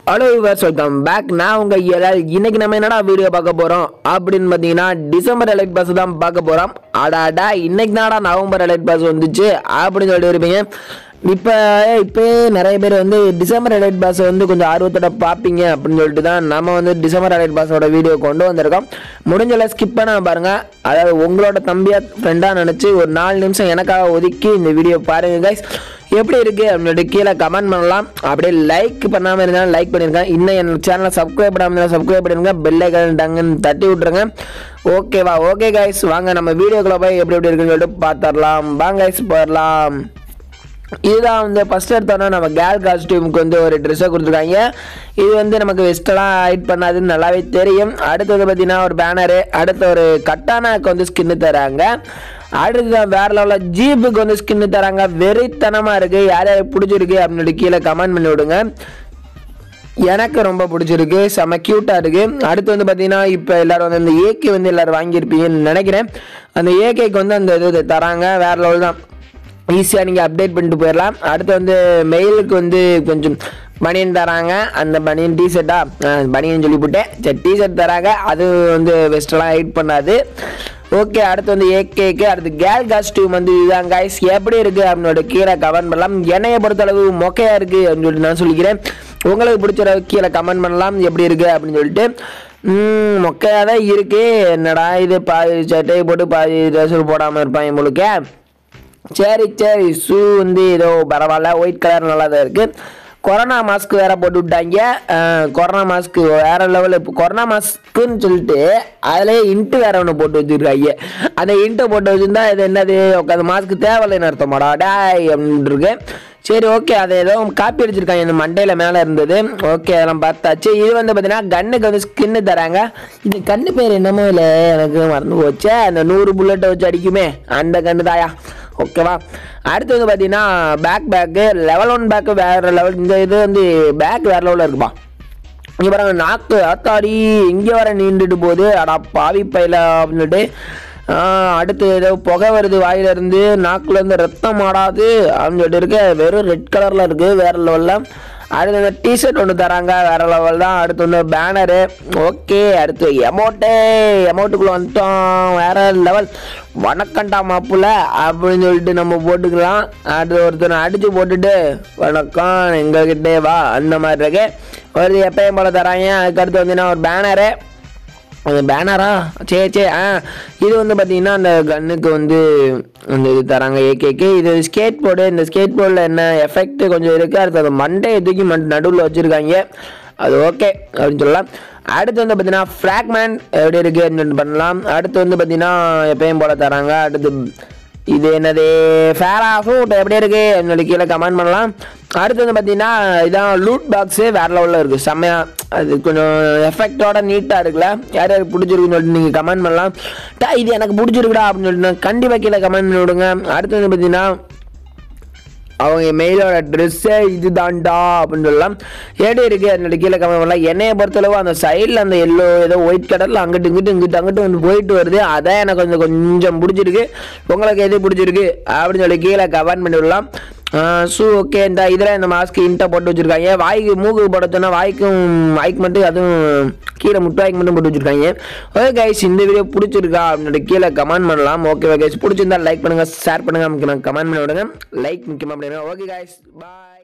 hello viewers welcome back நான் உங்க எல்லாரும் இன்னைக்கு நம்ம என்னடா வீடியோ பார்க்க போறோம் அப்படின்னு பார்த்தீங்கன்னா டிசம்பர் எலைட் பாஸ் தான் பார்க்க போறோம் அடாடா இன்னைக்கு நாடா நவம்பர் எலைட் பாஸ் வந்துச்சு அப்படின்னு சொல்லிட்டு இருப்பீங்க இப்போ இப்போ நிறைய பேர் வந்து டிசம்பர் எலைட் பாஸ் வந்து கொஞ்சம் ஆர்வத்தோட பார்ப்பீங்க அப்படின்னு சொல்லிட்டு தான் நம்ம வந்து டிசம்பர் எலைட் பாஸோட வீடியோ கொண்டு வந்திருக்கோம் முடிஞ்சல ஸ்கிப் பண்ண பாருங்க அதாவது உங்களோட தம்பியா ஃப்ரெண்டாக நினச்சி ஒரு நாலு நிமிஷம் எனக்காக ஒதுக்கி இந்த வீடியோ பாருங்க கைஸ் எப்படி இருக்கு அப்படின்னு கீழே கமெண்ட் பண்ணலாம் அப்படியே லைக் பண்ணாமல் இருந்தாலும் லைக் பண்ணிருக்கேன் இன்னும் என் சேனலை சப்ஸ்கிரைப் பண்ணாமல் இருந்தால் சப்ஸ்கிரைப் பண்ணிருங்க பெல் ஐக்கன் டங்குன்னு தட்டி விட்ருங்க ஓகேவா ஓகே கைஸ் வாங்க நம்ம வீடியோக்குள்ள போய் எப்படி எப்படி இருக்குன்னு சொல்லிட்டு பார்த்துடலாம் வாங்க கைஸ் போயிடலாம் இதுதான் வந்து ஃபர்ஸ்ட் எடுத்தோன்னா நம்ம கேல் காஸ்டியூமுக்கு வந்து ஒரு ட்ரெஸ்ஸை கொடுத்துருக்காங்க இது வந்து நமக்கு வெஸ்டெல்லாம் ஹைட் பண்ணாதுன்னு நல்லாவே தெரியும் அடுத்தது பார்த்தீங்கன்னா ஒரு பேனரு அடுத்த ஒரு கட்டானாக்கு வந்து ஸ்கின்னு தராங்க அடுத்ததான் வேற லெவலில் ஜீப்புக்கு வந்து ஸ்கின்னு தராங்க வெறித்தனமாக இருக்குது யார் யார் பிடிச்சிருக்கு அப்படின்னு கீழே கமெண்ட் பண்ணி விடுங்க எனக்கு ரொம்ப பிடிச்சிருக்கு செம்ம க்யூட்டாக இருக்குது அடுத்து வந்து பார்த்தீங்கன்னா இப்போ எல்லாரும் வந்து இந்த ஏகே வந்து எல்லாரும் வாங்கியிருப்பீங்கன்னு நினைக்கிறேன் அந்த ஏகேக்கு வந்து அந்த இது தராங்க வேற லெவல் தான் ஈஸியாக நீங்கள் அப்டேட் பண்ணிட்டு போயிடலாம் அடுத்து வந்து மெயிலுக்கு வந்து கொஞ்சம் பனியன் தராங்க அந்த பனியன் டிஷர்ட்டா பனியன் சொல்லி போட்டேன் சரி டிஷர்ட் தராங்க அது வந்து வெஸ்டெல்லாம் ஹைட் பண்ணாது ஓகே அடுத்து வந்து ஏகேக்கு அடுத்து கேல் காஸ்டியூம் வந்து இதுதான் கைஸ் எப்படி இருக்குது அப்படின்னோட கீழே கமெண்ட் பண்ணலாம் என்னைய பொறுத்தளவு மொக்கையாக இருக்குது அப்படின்னு சொல்லிட்டு நான் சொல்லிக்கிறேன் உங்களுக்கு பிடிச்ச கீழே கமெண்ட் பண்ணலாம் எப்படி இருக்குது அப்படின்னு சொல்லிட்டு ம், மொக்கையாக தான் இருக்குது என்னடா இது பாதி சட்டையை போட்டு பாதி ட்ரெஸ் போடாமல் இருப்பாங்க முழுக்க சரி சரி ஷூ வந்து ஏதோ பரவாயில்ல ஒயிட் கலர் நல்லா தான் இருக்குது கொரோனா மாஸ்க் வேற போட்டு விட்டாங்க அஹ், கொரோனா மாஸ்க் வேற லெவலில் இப்போ கொரோனா மாஸ்க்குன்னு சொல்லிட்டு அதிலே இன்ட்டு வேற ஒன்று போட்டு வச்சுருக்காங்க அந்த இன்ட்டை போட்டு வச்சுருந்தா இது என்னது அந்த மாஸ்க் தேவையில்லைன்னு அர்த்தமாடா டாய் அப்படின்னு இருக்கு சரி ஓகே அதை ஏதோ காப்பி அடிச்சிருக்காங்க இந்த மண்டையில் மேலே இருந்தது ஓகே அதெல்லாம் பார்த்தாச்சு இது வந்து பார்த்தீங்கன்னா கண்ணுக்கு வந்து ஸ்கின்னு தராங்க இது கண்ணு பேர் என்னமோ இல்லை எனக்கு மறந்து போச்சே அந்த நூறு புல்லட்டை வச்சு அடிக்குமே அந்த கண்ணு தாயா ஓகேவா அடுத்து வந்து பார்த்தீங்கன்னா back back level one back வேறு லெவல் இந்த இது வந்து பேக் வேறு லெவலில் இருக்குப்பா இங்கே பாருங்க நாக்கு ஆத்தாடி இங்கே வர நீண்டுட்டு போகுது அடா பாவி பையில அப்படின்னுட்டு ஆஹ், அடுத்து ஏதோ புகை வருது வாயிலிருந்து நாக்குல இருந்து ரத்தம் ஆடாது அப்படின்னு சொல்லிட்டு இருக்கு வெறும் ரெட் கலரில் இருக்குது வேற லெவலில் அடுத்து இந்த டிஷர்ட் ஒன்று தராங்க வேற லெவல் தான் அடுத்து வந்து பேனரு ஓகே அடுத்து எமௌண்ட்டு எமௌண்ட்டுக்குள்ளே வந்துட்டோம் வேற லெவல் வணக்கம்டா மாப்புல அப்படின்னு சொல்லிட்டு நம்ம போட்டுக்கலாம் அடுத்து ஒருத்தனை அடித்து போட்டுட்டு வணக்கம் எங்ககிட்டே வா அந்த மாதிரி இருக்கு ஒரு எப்பயும் போல தராங்க அதுக்கடுத்து வந்து ஒரு பேனரு அது பேனரா சரி சரி ஆ இது வந்து பார்த்தீங்கன்னா அந்த கன்னுக்கு வந்து அந்த இது தராங்க ஏகேக்கு இது ஸ்கேட் போர்டு இந்த ஸ்கேட் போர்டில் என்ன எஃபெக்ட் கொஞ்சம் இருக்குது அடுத்து அந்த மண்டையை தூக்கி மண் நடுவில் வச்சுருக்காங்க அது ஓகே அப்படின்னு சொல்லலாம் அடுத்து வந்து பார்த்தீங்கன்னா ஃப்ராக்மேன் எப்படி இருக்குது அப்படின்னு பண்ணலாம் அடுத்து வந்து பார்த்தீங்கன்னா எப்பயும் போல தராங்க அடுத்து இது என்னது ஃபேரா ஃப்ரூட் எப்படி இருக்கு என்னோட கீழே கமெண்ட் பண்ணலாம் அடுத்து வந்து பார்த்தீங்கன்னா இதான் லூட் பாக்ஸு வேற லெவலில் இருக்குது செம்மையா அது கொஞ்சம் எஃபெக்டோட நீட்டாக இருக்குல்ல யார் யாருக்கு பிடிச்சிருக்குன்னு சொல்லிட்டு நீங்கள் கமெண்ட் பண்ணலாம் டா இது எனக்கு பிடிச்சிருக்குடா அப்படின்னு சொல்லிட்டு கண்டிப்பாக கீழே கமெண்ட் பண்ணி விடுங்க அடுத்து வந்து பார்த்தீங்கன்னா அவங்க மெயிலோட ட்ரெஸ்ஸே இதுதான்டா அப்படின்னு சொல்லலாம் ஏடி இருக்கு என்னோட கீழே கமெண்ட் பண்ணலாம் என்னைய பொறுத்தளவு அந்த சைடில் அந்த எல்லோ ஏதோ ஒயிட் கலரில் அங்கிட்டு இங்கிட்டு இங்கிட்டு அங்கிட்டு வந்து போயிட்டு வருது அதான் எனக்கு கொஞ்சம் கொஞ்சம் பிடிச்சிருக்கு உங்களுக்கு எது பிடிச்சிருக்கு அப்படின்னு சொல்லி கீழே கமெண்ட் பண்ணி விடலாம் ஷூ ஓகே இந்த இதில் இந்த மாஸ்க் இன்ட்டை போட்டு வச்சுருக்காங்க வாய்க்கு மூக்கு போட சொன்னா வாய்க்கும் வாய்க்கு மட்டும் அதுவும் கீழே முட்டு வாய்க்கு மட்டும் போட்டு வச்சுருக்காங்க ஓகே கைஸ் இந்த வீடியோ பிடிச்சிருக்கா அப்படின்னு கீழே கமெண்ட் பண்ணலாம் ஓகே கைஸ் பிடிச்சிருந்தா லைக் பண்ணுங்கள் ஷேர் பண்ணுங்கள் நமக்கு நான் கமெண்ட் பண்ணி விடுங்க லைக் முக்கியமாக பண்ணுங்க ஓகே கைஸ் பாய்